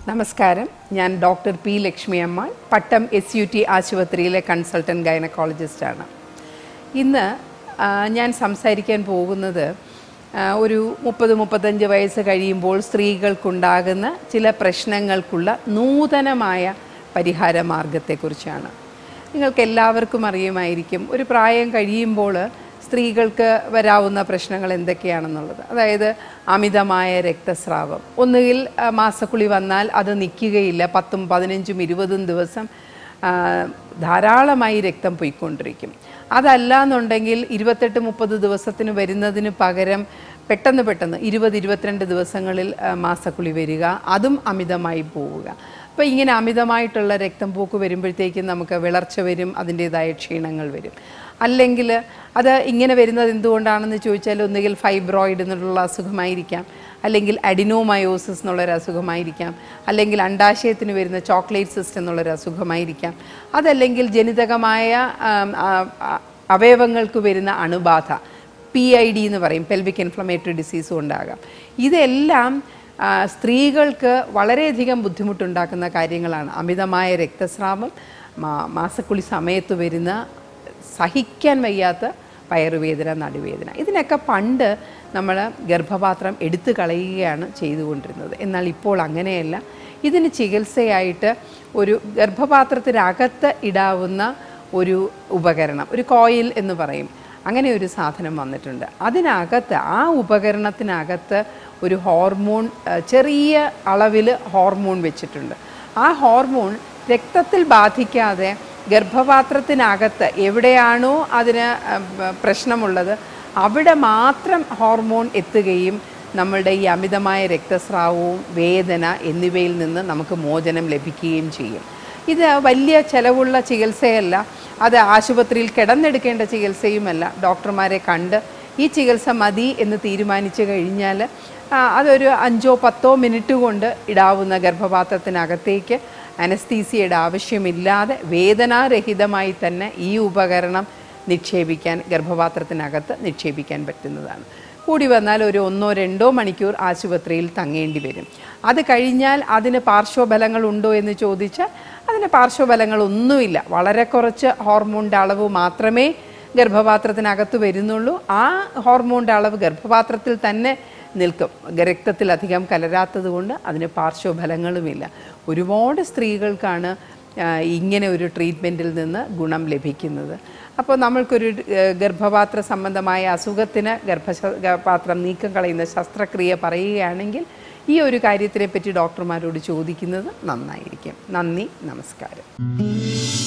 നമസ്കാരം ഞാൻ doctor P Lakshmi Amma Pattom S U T ആശുപത്രിയിലെ കൺസൾട്ടൻറ്റ് ഗൈനക്കോളജിസ്റ്റാണ് ഇന്ന് ആ, ഞാൻ സംസാരിക്കാൻ പോകുന്നത് ആ, ഒരു മുപ്പത് മുപ്പത്തഞ്ച് വയസ്സ് കഴിയുമ്പോൾ സ്ത്രീകൾക്കുണ്ടാകുന്ന ചില പ്രശ്നങ്ങൾക്കുള്ള നൂതനമായ പരിഹാര മാർഗത്തെക്കുറിച്ചാണ് നിങ്ങൾക്ക് എല്ലാവർക്കും അറിയുമായിരിക്കും ഒരു പ്രായം കഴിയുമ്പോൾ സ്ത്രീകൾക്ക് വരാവുന്ന പ്രശ്നങ്ങൾ എന്തൊക്കെയാണെന്നുള്ളത് അതായത് അമിതമായ രക്തസ്രാവം ഒന്നുകിൽ ആ, മാസക്കുളി വന്നാൽ അത് നിൽക്കുകയില്ല പത്തും പതിനഞ്ചും ഇരുപതും ദിവസം ആ, ധാരാളമായി രക്തം പോയിക്കൊണ്ടിരിക്കും അതല്ല എന്നുണ്ടെങ്കിൽ ഇരുപത്തെട്ട് മുപ്പത് ദിവസത്തിന് വരുന്നതിന് പകരം പെട്ടെന്ന് പെട്ടെന്ന് ഇരുപത് ഇരുപത്തിരണ്ട് ദിവസങ്ങളിൽ ആ, മാസക്കുളി വരിക അതും അമിതമായി പോവുക അപ്പോൾ ഇങ്ങനെ അമിതമായിട്ടുള്ള രക്തം പോക്ക് വരുമ്പോഴത്തേക്കും നമുക്ക് വിളർച്ച വരും അതിൻ്റേതായ ക്ഷീണങ്ങൾ വരും അല്ലെങ്കിൽ അത് ഇങ്ങനെ വരുന്നത് എന്തുകൊണ്ടാണെന്ന് ചോദിച്ചാൽ ഒന്നുകിൽ ഫൈബ്രോയിഡ് എന്നുള്ള അസുഖമായിരിക്കാം അല്ലെങ്കിൽ അഡിനോമയോസിസ് എന്നുള്ളൊരു അസുഖമായിരിക്കാം അല്ലെങ്കിൽ അണ്ടാശയത്തിന് വരുന്ന ചോക്ലേറ്റ് സിസ്റ്റ് എന്നുള്ളൊരു അസുഖമായിരിക്കാം അതല്ലെങ്കിൽ ജനിതകമായ ആം, ആ, ആ, അവയവങ്ങൾക്ക് വരുന്ന അണുബാധ പി ഐ ഡി എന്ന് പറയും പെൽവിക് ഇൻഫ്ലമേറ്ററി ഡിസീസും ഉണ്ടാകാം ഇതെല്ലാം ആ, സ്ത്രീകൾക്ക് വളരെയധികം ബുദ്ധിമുട്ടുണ്ടാക്കുന്ന കാര്യങ്ങളാണ് അമിതമായ രക്തസ്രാവം മാ- മാസക്കുളി സമയത്ത് വരുന്ന സഹിക്കാൻ വയ്യാത്ത വയറുവേദന നടുവേദന ഇതിനൊക്കെ പണ്ട് നമ്മൾ ഗർഭപാത്രം എടുത്തു കളയുകയാണ് ചെയ്തുകൊണ്ടിരുന്നത് എന്നാൽ ഇപ്പോൾ അങ്ങനെയല്ല ഇതിന് ചികിത്സയായിട്ട് ഒരു ഗർഭപാത്രത്തിനകത്ത് ഇടാവുന്ന ഒരു ഉപകരണം ഒരു കോയിൽ എന്ന് പറയും അങ്ങനെ ഒരു സാധനം വന്നിട്ടുണ്ട് അതിനകത്ത് ആ ഉപകരണത്തിനകത്ത് ഒരു ഹോർമോൺ ആ, ചെറിയ അളവിൽ ഹോർമോൺ വെച്ചിട്ടുണ്ട് ആ ഹോർമോൺ രക്തത്തിൽ ബാധിക്കാതെ ഗർഭപാത്രത്തിനകത്ത് എവിടെയാണോ അതിന് ആ, ബ- പ്രശ്നമുള്ളത് അവിടെ മാത്രം ഹോർമോൺ എത്തുകയും നമ്മളുടെ ഈ അമിതമായ രക്തസ്രാവവും വേദന എന്നിവയിൽ നിന്ന് നമുക്ക് മോചനം ലഭിക്കുകയും ചെയ്യും ഇത് വലിയ ചെലവുള്ള ചികിത്സയല്ല അത് ആശുപത്രിയിൽ കിടന്നെടുക്കേണ്ട ചികിത്സയുമല്ല ഡോക്ടർമാരെ കണ്ട് ഈ ചികിത്സ മതി എന്ന് തീരുമാനിച്ചു കഴിഞ്ഞാൽ ആ, അതൊരു അഞ്ചോ പത്തോ മിനിറ്റ് കൊണ്ട് ഇടാവുന്ന ഗർഭപാത്രത്തിനകത്തേക്ക് അനസ്തീസിയയുടെ ആവശ്യമില്ലാതെ വേദനാരഹിതമായി തന്നെ ഈ ഉപകരണം നിക്ഷേപിക്കാൻ ഗർഭപാത്രത്തിനകത്ത് നിക്ഷേപിക്കാൻ പറ്റുന്നതാണ് കൂടി വന്നാൽ ഒരു ഒന്നോ രണ്ടോ മണിക്കൂർ ആശുപത്രിയിൽ തങ്ങേണ്ടി വരും അത് കഴിഞ്ഞാൽ അതിന് പാർശ്വഫലങ്ങൾ ഉണ്ടോ എന്ന് ചോദിച്ചാൽ അതിന് പാർശ്വഫലങ്ങളൊന്നുമില്ല വളരെ കുറച്ച് ഹോർമോണിൻ്റെ അളവ് മാത്രമേ ഗർഭപാത്രത്തിനകത്ത് വരുന്നുള്ളൂ ആ ഹോർമോണിൻ്റെ അളവ് ഗർഭപാത്രത്തിൽ തന്നെ നിൽക്കും രക്തത്തിൽ അധികം കലരാത്തത് കൊണ്ട് അതിന് പാർശ്വഫലങ്ങളുമില്ല ഒരുപാട് സ്ത്രീകൾക്കാണ് ആ, ഇങ്ങനെ ഒരു ട്രീറ്റ്മെൻറ്റിൽ നിന്ന് ഗുണം ലഭിക്കുന്നത് അപ്പോൾ നമ്മൾക്കൊരു ഏഹ്, ഗർഭപാത്ര സംബന്ധമായ അസുഖത്തിന് ഗർഭശ പാത്രം നീക്കം കളയുന്ന ശസ്ത്രക്രിയ പറയുകയാണെങ്കിൽ ഈ ഒരു കാര്യത്തിനെ പറ്റി ഡോക്ടർമാരോട് ചോദിക്കുന്നത് നന്നായിരിക്കും നന്ദി നമസ്കാരം